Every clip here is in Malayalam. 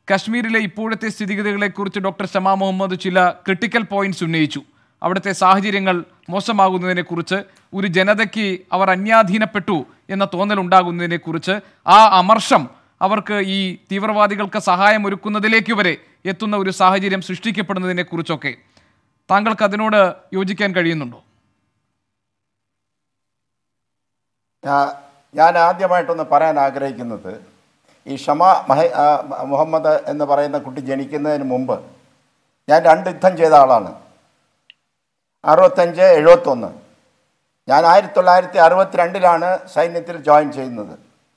കശ്മീരിലെ ഇപ്പോഴത്തെ സ്ഥിതിഗതികളെക്കുറിച്ച് ഡോക്ടർ ഷമാ മുഹമ്മദ് ചില ക്രിട്ടിക്കൽ പോയിന്റ്സ് ഉന്നയിച്ചു അവിടുത്തെ സാഹചര്യങ്ങൾ മോശമാകുന്നതിനെക്കുറിച്ച് ഒരു ജനതയ്ക്ക് അവർ അന്യാധീനപ്പെട്ടു എന്ന തോന്നലുണ്ടാകുന്നതിനെക്കുറിച്ച് ആ അമർഷം അവർക്ക് ഈ തീവ്രവാദികൾക്ക് സഹായം ഒരുക്കുന്നതിലേക്ക് വരെ എത്തുന്ന ഒരു സാഹചര്യം സൃഷ്ടിക്കപ്പെടുന്നതിനെക്കുറിച്ചൊക്കെ താങ്കൾക്ക് അതിനോട് യോജിക്കാൻ കഴിയുന്നുണ്ടോ ഞാ- ഞാൻ ആദ്യമായിട്ടൊന്ന് പറയാൻ ആഗ്രഹിക്കുന്നത് ഈ ഷമ മഹ ആ, മുഹമ്മദ് എന്ന് പറയുന്ന കുട്ടി ജനിക്കുന്നതിന് മുമ്പ് ഞാൻ രണ്ട് യുദ്ധം ചെയ്ത ആളാണ് അറുപത്തഞ്ച് എഴുപത്തൊന്ന് ഞാൻ ആയിരത്തി തൊള്ളായിരത്തി അറുപത്തിരണ്ടിലാണ് സൈന്യത്തിൽ ജോയിൻ ചെയ്യുന്നത്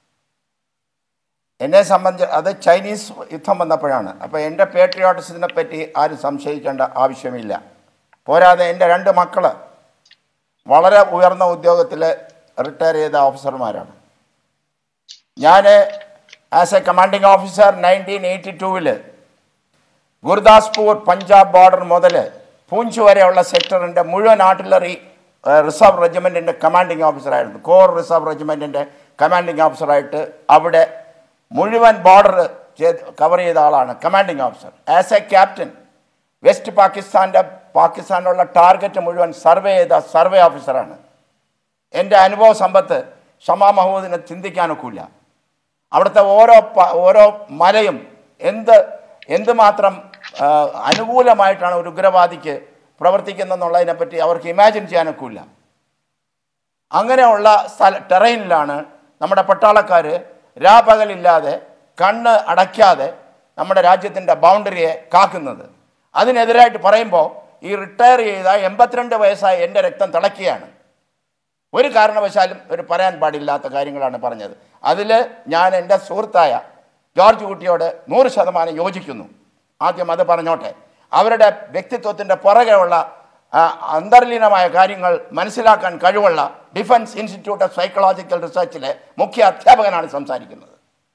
എന്നെ സംബന്ധിച്ച് അത് ചൈനീസ് യുദ്ധം വന്നപ്പോഴാണ് അപ്പോൾ എൻ്റെ പേട്രിയോട്ടിസത്തിനെ പറ്റി ആരും സംശയിക്കേണ്ട ആവശ്യമില്ല പോരാതെ എൻ്റെ രണ്ട് മക്കൾ വളരെ ഉയർന്ന ഉദ്യോഗത്തിൽ റിട്ടയർ ചെയ്ത ഓഫീസർമാരാണ് ഞാൻ as a commanding officer nineteen eighty ടൂവിൽ ഗുർദാസ്പൂർ പഞ്ചാബ് ബോർഡർ മുതൽ പൂഞ്ച് വരെയുള്ള സെക്ടറിൻ്റെ മുഴുവൻ ആർട്ടിലറി റിസർവ് റെജിമെൻറ്റിൻ്റെ കമാൻഡിംഗ് ഓഫീസറായിരുന്നു കോർ റിസർവ് റെജിമെൻറ്റിൻ്റെ കമാൻഡിംഗ് ഓഫീസറായിട്ട് അവിടെ മുഴുവൻ ബോർഡർ ചെയ്ത് കവർ ചെയ്ത ആളാണ് commanding officer as a captain west പാകിസ്ഥാൻ്റെ പാകിസ്ഥാനിലുള്ള ടാർഗറ്റ് മുഴുവൻ സർവേ ചെയ്ത സർവേ ഓഫീസറാണ് എൻ്റെ അനുഭവ സമ്പത്ത് ഷമാ മഹമ്മൂദിനെ ചിന്തിക്കാനൊക്കില്ല അവിടുത്തെ ഓരോ പ- ഓരോ മലയും എന്ത് എന്തുമാത്രം ആ, അനുകൂലമായിട്ടാണ് ഒരു ഉഗ്രവാദിക്ക് പ്രവർത്തിക്കുന്നതെന്നുള്ളതിനെപ്പറ്റി അവർക്ക് ഇമാജിൻ ചെയ്യാനൊക്കില്ല അങ്ങനെയുള്ള സ്ഥല ടെറൈനിലാണ് നമ്മുടെ പട്ടാളക്കാർ രാപകലില്ലാതെ കണ്ണ് അടയ്ക്കാതെ നമ്മുടെ രാജ്യത്തിൻ്റെ ബൗണ്ടറിയെ കാക്കുന്നത് അതിനെതിരായിട്ട് പറയുമ്പോൾ ഈ റിട്ടയർ ചെയ്ത എൺപത്തിരണ്ട് വയസ്സായ എൻ്റെ രക്തം തിളക്കുകയാണ് ഒരു കാരണവശാലും ഒരു പറയാൻ പാടില്ലാത്ത കാര്യങ്ങളാണ് പറഞ്ഞത് അതിൽ ഞാൻ എൻ്റെ സുഹൃത്തായ ജോർജ് കുട്ടിയോട് നൂറ് ശതമാനം യോജിക്കുന്നു ആദ്യം അത് പറഞ്ഞോട്ടെ അവരുടെ വ്യക്തിത്വത്തിൻ്റെ പുറകെയുള്ള ആ, അന്തർലീനമായ കാര്യങ്ങൾ മനസ്സിലാക്കാൻ കഴിവുള്ള ഡിഫൻസ് ഇൻസ്റ്റിറ്റ്യൂട്ട് ഓഫ് സൈക്കോളജിക്കൽ റിസർച്ചിലെ മുഖ്യ അധ്യാപകനാണ് സംസാരിക്കുന്നത്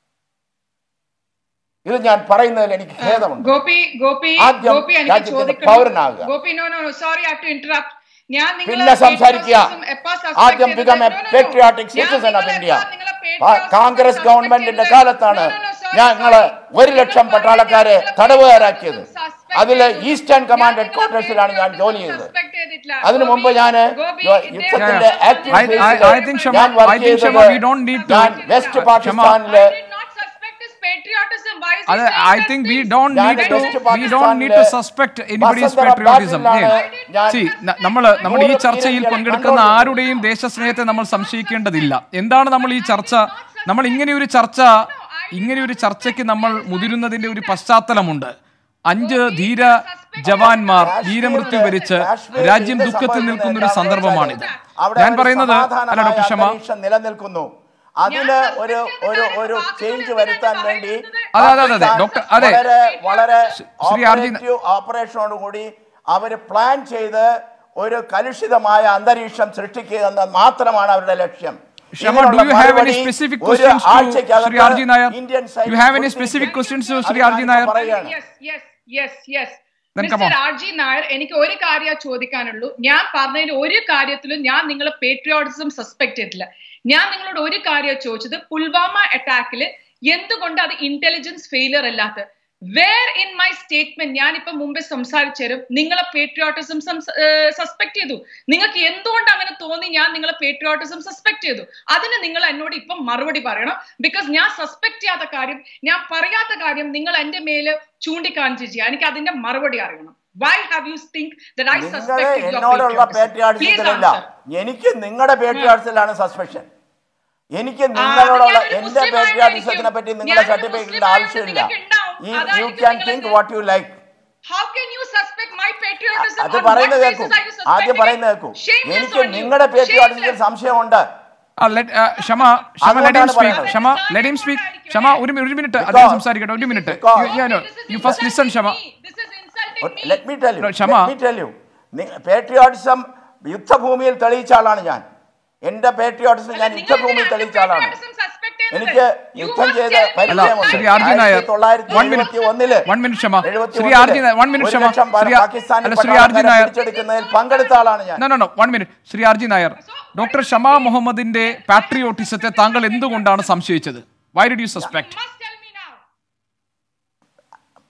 ഇത് ഞാൻ പറയുന്നതിൽ എനിക്ക് ഖേദമുണ്ട് ഗോപി ഗോപി ആദ്യം ഗോപി എനിക്ക് രാജ്യത്തിന്റെ ചോദിക്കണം പൗരനാകുക. Gopi no no sorry I to interrupt ഞാൻ നിങ്ങളെ പിന്നെ സംസാരിക്കുക patriotism എപ്പാ suspect ആദ്യം ചെയ്തത്? become a No, no, no. patriotic ഞാൻ citizen of നിങ്ങളെ India. എപ്പാ നിങ്ങളെ ആ patriotism കോൺഗ്രസ് suspect ഗവൺമെന്റിന്റെ ചെയ്തത്? കാലത്താണ് No, no, no, sorry, ഞങ്ങള് sorry. ഒരു ലക്ഷം നിങ്ങൾ പട്ടാളക്കാരെ നിങ്ങളെ തടവുകാരാക്കിയത് patriotism suspect അതിൽ ചെയ്തു. ഈസ്റ്റേൺ കമാൻഡ് ഞാൻ ഹെഡ് ക്വാർട്ടേഴ്സിലാണ് ഞാൻ നിങ്ങളെ ജോലി ചെയ്തത് suspect ചെയ്തിട്ടില്ല. അതിനു ഗോപി, മുമ്പ് ഞാൻ ഗോപി, യുദ്ധത്തിന്റെ ഇദ്ദേഹം- active I- I- I think, Shama, ഞാൻ work I think, Shama, ചെയ്തത് we don't need to- ഞാൻ വെസ്റ്റ് Shama, പാകിസ്ഥാനില് I did not suspect his patriotism. Why is he അത് saying I that think we things? Don't ഞാൻ need to west we don't need to പാകിസ്ഥാനിലെ സസ്പെക്ട് എനിബഡീസ് വസന്തറ പാട്രിയോട്ടിസം ബാറ്റിലാണ് ഞാൻ സി നമ്മൾ നമ്മൾ ഈ നൂറ് ചർച്ചയിൽ പീരിയഡ് പങ്കെടുക്കുന്ന കണ്ടോണ്ടിരുന്നത്. ആരുടെയും ദേശസ്നേഹത്തെ നമ്മൾ സംശയിക്കേണ്ടതില്ല എന്താണ് നമ്മൾ ഈ ചർച്ച നമ്മൾ ഇങ്ങനെ ഒരു ചർച്ച ഇങ്ങനെ ഒരു ചർച്ചയ്ക്ക് നമ്മൾ മുതിരുന്നതിന്റെ ഒരു പശ്ചാത്തലമുണ്ട് അഞ്ച് ധീര ജവാന്മാർ വീരമൃത്യു വരിച്ച് കാശ്മീരിൽ രാജ്യം ഇത് ദുഃഖത്തിൽ നിൽക്കുന്ന ഒരു സംഭവിക്കുന്നത് സന്ദർഭമാണിത് എന്താണെന്ന് അവിടെ ഞാൻ ഒരു പറയുന്നത് അല്ല സമാധാനമായ ഡോക്ടർ ഷമ അന്തരീക്ഷം നിലനിൽക്കുന്നു അതിന് ഒരു ഒരു ഒരു ചേഞ്ച് വരുത്താൻ വേണ്ടി അതെ, അതെ, അതെ, ഡോക്ടർ, അതെ. വളരെ വളരെ ശ്രീ ആർജി- ഓപ്പറേഷനോടുകൂടി അവർ പ്ലാൻ ചെയ്ത് ഒരു കലുഷിതമായ അന്തരീക്ഷം സൃഷ്ടിക്കുക എന്ന് മാത്രമാണ് അവരുടെ ലക്ഷ്യം Shama, ഇതിനുള്ള do you have any മറുപടി specific ഒരു questions to ആഴ്ചയ്ക്കകത്ത് Shri Arji Nair? Indian You സൈന്യം have any കൊടുത്തിരിക്കും. specific questions to അത് Shri ഞാനിപ്പോ Arji Nair? പറയുകയാണ്. Yes, yes, yes, yes. Then come mister on. R G Nair എനിക്ക് ഒരു കാര്യം ചോദിക്കാനുള്ളൂ ഞാൻ പറഞ്ഞതിൽ ഒരു കാര്യത്തിലും ഞാൻ നിങ്ങളെ പേട്രിയോട്ടിസം സസ്പെക്ട് ചെയ്തില്ല ഞാൻ നിങ്ങളോട് ഒരു കാര്യം ചോദിച്ചത് പുൽവാമ അറ്റാക്കിൽ എന്തുകൊണ്ട് അത് ഇന്റലിജൻസ് ഫെയിലിയർ അല്ലാത്ത വേർ ഇൻ മൈ സ്റ്റേറ്റ്മെന്റ് ഞാനിപ്പോ മുമ്പേ സംസാരിച്ചേരും നിങ്ങളെ പേട്രിയോട്ടിസം സസ്പെക്ട് ചെയ്തു നിങ്ങൾക്ക് എന്തുകൊണ്ട് അങ്ങനെ തോന്നി ഞാൻ നിങ്ങളെ പേട്രിയോട്ടിസം സസ്പെക്ട് ചെയ്തു അതിന് നിങ്ങൾ എന്നോട് ഇപ്പം മറുപടി പറയണം ബിക്കോസ് ഞാൻ സസ്പെക്ട് ചെയ്യാത്ത കാര്യം ഞാൻ പറയാത്ത കാര്യം നിങ്ങൾ എന്റെ മേല് ചൂണ്ടിക്കാണിച്ച് ചെയ്യാം എനിക്ക് അതിന്റെ മറുപടി അറിയണം why have you think that I നിങ്ങള് സസ്പെക്ട് എന്നോടുള്ള പേട്രിയാടിസത്തിലല്ല എനിക്ക് നിങ്ങളുടെ പേട്രിയാടിസത്തിലാണ് സസ്പെക്ഷൻ എനിക്ക് നിങ്ങളോടുള്ള ഞാനൊരു എന്റെ മുസ്ലിം പേട്രിയാടിസത്തിന്റെ പറ്റി ആയിരിക്കും. നിങ്ങളുടെ ഞാനൊരു സർട്ടിഫിക്കറ്റിന്റെ മുസ്ലിം ആവശ്യമില്ല ആയിട്ട് നിങ്ങൾക്ക് ഉണ്ടാവും. യു അതായിരിക്കും ക്യാൻ നിങ്ങൾ തിങ്ക് എന്നെ- what you like How can you suspect my patriotism? അത് On പറയുന്നത് what കേൾക്കൂ basis are you suspecting ആദ്യം it? പറയുന്നത് കേൾക്കൂ Shameless എനിക്ക് on you. നിങ്ങളുടെ പേട്രിയാടിസത്തിൽ Shameless. സംശയമുണ്ട് Uh, let, uh, Shama Shama let him അതുകൊണ്ടാണ് speak പറയുന്നത്. Shama let him speak Shama ഒരു mi- ഒരു മിനിറ്റ് Because- അദ്ദേഹം സംസാരിക്കട്ടെ ഒരു minute because- This is you first listen Shama insulting me. This is insulting me. Let me tell you No, Shama. Let me tell you patriotism യുദ്ധഭൂമിയിൽ തെളിയിച്ച ആളാണ് ഞാൻ എന്റെ പേട്രിയോട്ടിസം ഞാൻ നിങ്ങൾ യുദ്ധഭൂമിയിൽ എന്തിനാണ് തെളിയിച്ച ആളാണ് patriotism suspect ചെയ്യുന്നത്? എനിക്ക് You യുദ്ധം must ചെയ്ത് tell me അല്ല പരിചയമുണ്ട് Shri R G Nair one minute ഒന്നില് വൺ മിനിറ്റ് ക്ഷമ എഴുപത്തി ശ്രീ ഒന്നില് ആർജി നായർ വൺ മിനിറ്റ് ഒരു ക്ഷമ ലക്ഷം ശ്രീ പാകിസ്ഥാനി അല്ല ശ്രീ ആർജി പട്ടാളക്കാരെ നായർ പിടിച്ചെടുക്കുന്നതിൽ പങ്കെടുത്ത ആളാണ് ഞാൻ no no no one minute Shri R G Nair doctor Shama മുഹമ്മദിന്റെ പാട്രിയോട്ടിസത്തെ താങ്കൾ എന്തുകൊണ്ടാണ് സംശയിച്ചത് why did you suspect You must tell me now.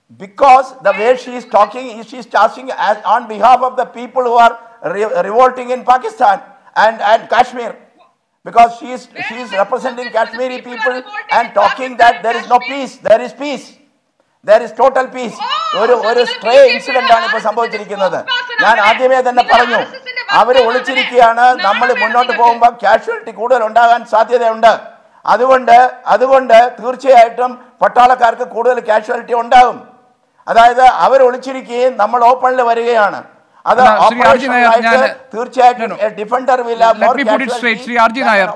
because the way she is talking, she is talking as on behalf of the people who are re- revolting in Pakistan and, and Kashmir. Because she is, she is representing Kashmiri people and talking that there is no peace, there is peace. There is total peace. ഒരു ഒരു സ്ട്രേ ഇൻസിഡന്റ് ആണ് ഇപ്പൊ സംഭവിച്ചിരിക്കുന്നത് ഞാൻ ആദ്യമേ തന്നെ പറഞ്ഞു അവര് ഒളിച്ചിരിക്കുകയാണ് നമ്മൾ മുന്നോട്ട് പോകുമ്പോൾ കാഷ്വാലിറ്റി കൂടുതൽ ഉണ്ടാകാൻ സാധ്യതയുണ്ട് അതുകൊണ്ട് അതുകൊണ്ട് തീർച്ചയായിട്ടും പട്ടാളക്കാർക്ക് കൂടുതൽ കാഷ്വാലിറ്റി ഉണ്ടാകും അതായത് അവർ ഒളിച്ചിരിക്കുകയും നമ്മൾ ഓപ്പണിൽ വരികയാണ് അത് അല്ല, ശ്രീ ആർജി നായർ, operational ഞാൻ- ആയിട്ട് തീർച്ചയായിട്ടും ഡിഫൻഡർ വില്ല Let me put it straight, Shri R G Nair.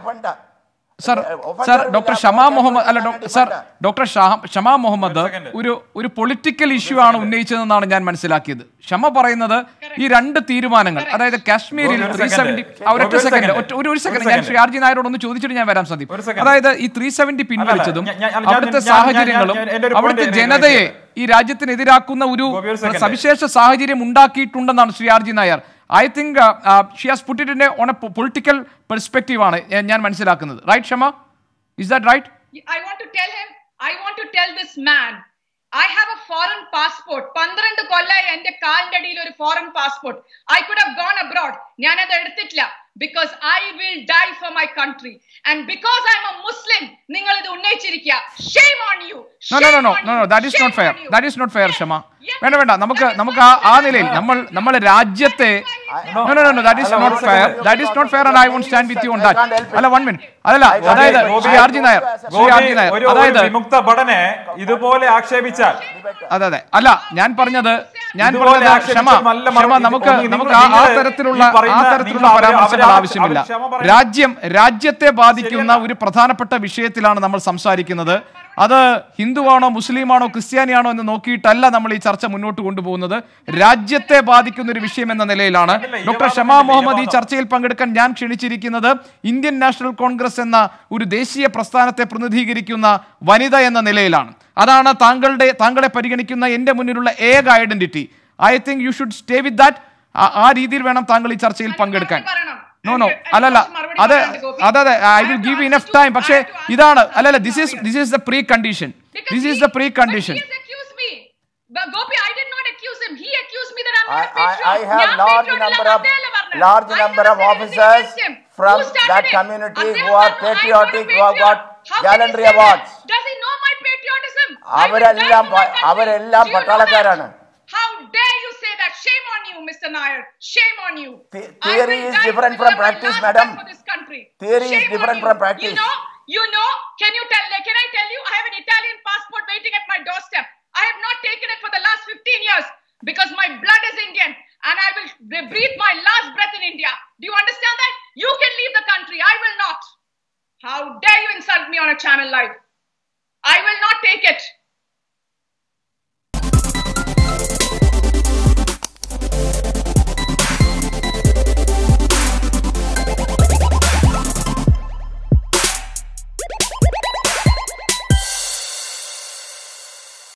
Sir sir doctor Shama Mohammad അല്ല ഡോക്ടർ സർ ഡോക്ടർ ഷാ- ഷമാ മുഹമ്മദ് second. ഒരു ഒരു പൊളിറ്റിക്കൽ ഇഷ്യൂ ആണ് ഉന്നയിച്ചതെന്നാണ് ഞാൻ മനസ്സിലാക്കിയത് ഷമ പറയുന്നത് ഈ രണ്ട് തീരുമാനങ്ങൾ അതായത് കാശ്മീരിൽ ഗോപി, ഒരു ത്രീ second. സെവന്റി ഗോപി, ഒരൊറ്റ ഒരു സെക്കൻഡ് second. ഒരു ഒരു ഒരു സെക്കൻഡ് ഞാൻ second. ശ്രീ ആർജി നായരോട് ഒന്ന് ചോദിച്ചിട്ട് ഞാൻ വരാം സന്ദീപ് ഒരു second. അതായത് ഈ ത്രീ സെവന്റി പിൻവലിച്ചതും ഞാൻ- ഞാൻ- ഞാൻ- അവിടുത്തെ ഞാൻ- ഞാൻ- സാഹചര്യങ്ങളും ഞാൻ- എൻ്റെ ഒരു point അവിടുത്തെ ഞാൻ ജനതയെ ചോദിച്ചത്. ഈ രാജ്യത്തിനെതിരാക്കുന്ന ഒരു ഗോപി, ഒരു second. സവിശേഷ സാഹചര്യം ഉണ്ടാക്കിയിട്ടുണ്ടെന്നാണ് Shri R G Nair I think she has put it on a political perspective ആണ് ഞാൻ- ഞാൻ മനസ്സിലാക്കുന്നത് right Shama is that right I want to tell him, I want to tell this man, I have a foreign passport. പന്ത്രണ്ട് കൊല്ലായി എന്റെ കാലിന്റെ അടിയിൽ ഒരു foreign passport I could have gone abroad ഞാൻ അത് എടുത്തിട്ടില്ല because I will die for my country and because I am a Muslim നിങ്ങൾ ഇത് ഉന്നയിച്ചിരിക്കുക shame on you no no no no no no that is not fair that is not fair ക്ഷമ വേണ്ട വേണ്ട നമുക്ക് നമുക്ക് ആ ആ നിലയിൽ നമ്മൾ നമ്മൾ രാജ്യത്തെ no no no that is അല്ല, നോട്ട് ഒരു fair second. That is not fair and I won't stand with you on that I can't help it. അല്ല വൺ മിനിറ്റ് അതല്ല I can't അതായത് help it. Shri R G Nair Shri Gopi, R G Nair ഒരു ഒരു അതായത് വിമുക്ത ഭടനെ ഇതുപോലെ ആക്ഷേപിച്ചാൽ അതെ അതെ അല്ല ഞാൻ പറഞ്ഞത് ഞാൻ ഇതുപോലെ പറഞ്ഞത് ആക്ഷേപിച്ച് ക്ഷമ നല്ല മറുപടി- ക്ഷമ നമുക്ക് നിങ്ങൾ- നമുക്ക് ആ- ആ നിങ്ങൾ തരത്തിലുള്ള ഈ പറയുന്ന- ആ തരത്തിലുള്ള നിങ്ങൾ അവരെ- പരാമർശങ്ങൾ അവരെ- ആവശ്യമില്ല അവർ ക്ഷമ പറയും. രാജ്യം രാജ്യത്തെ ബാധിക്കുന്ന ശരിയല്ല. ഒരു പ്രധാനപ്പെട്ട വിഷയത്തിലാണ് നമ്മൾ സംസാരിക്കുന്നത് അത് ഹിന്ദുവാണോ മുസ്ലിമാണോ ക്രിസ്ത്യാനിയാണോ എന്ന് നോക്കിയിട്ടല്ല നമ്മൾ ഈ ചർച്ച മുന്നോട്ട് കൊണ്ടുപോകുന്നത് രാജ്യത്തെ ബാധിക്കുന്ന ഒരു വിഷയം എന്ന നിലയിലാണ് അതല്ല, ഈ ഡോക്ടർ വാദം ഷമാ ഇല്ല, ഈ മുഹമ്മദ് ഈ വാദം. ചർച്ചയിൽ പങ്കെടുക്കാൻ ഞാൻ ക്ഷണിച്ചിരിക്കുന്നത് ഇന്ത്യൻ നാഷണൽ കോൺഗ്രസ് എന്ന ഒരു ദേശീയ പ്രസ്ഥാനത്തെ പ്രതിനിധീകരിക്കുന്ന വനിത എന്ന നിലയിലാണ് അതാണ് താങ്കളുടെ താങ്കളെ പരിഗണിക്കുന്ന എൻ്റെ മുന്നിലുള്ള ഏക identity I think you should stay with that ആ രീതിയിൽ വേണം താങ്കൾ ഈ ചർച്ചയിൽ പങ്കെടുക്കാൻ നോ നോ അല്ലല്ല അതെ അതെ അതെ I will give enough time പക്ഷേ ഇതാണ് അല്ലല്ല this is this is the precondition this is the precondition He has accused me. But Gopi, I did not accuse him. He accused me that I'm I, not a I, patriot. I have ഞാൻ large patriot number അല്ല, of അദ്ദേഹമല്ലേ പറഞ്ഞത്. large I number never of said anything officers against him. from Who started that it? community അദ്ദേഹം who are പറഞ്ഞു, I am not a patriotic, who have got patriot. How can he gallantry say that? awards. Does he know my patriotism? I will അവരെല്ലാം die for my പ- country. അവരെല്ലാം Do you know പട്ടാളക്കാരാണ്. that? How dare you say that? Shame on you, Mr. Nair. Shame on you. The- I theory will is die different for from my practice, last madam. breath For this country. Theory is Shame on different you. from practice. You know, you know, can you tell, can I tell you, I have an Italian passport waiting at my doorstep. I have not taken it for the last 15 years because my blood is Indian and I will breathe my last breath in India. Do you understand that? You can leave the country. I will not. How dare you insult me on a channel live? I will not take it.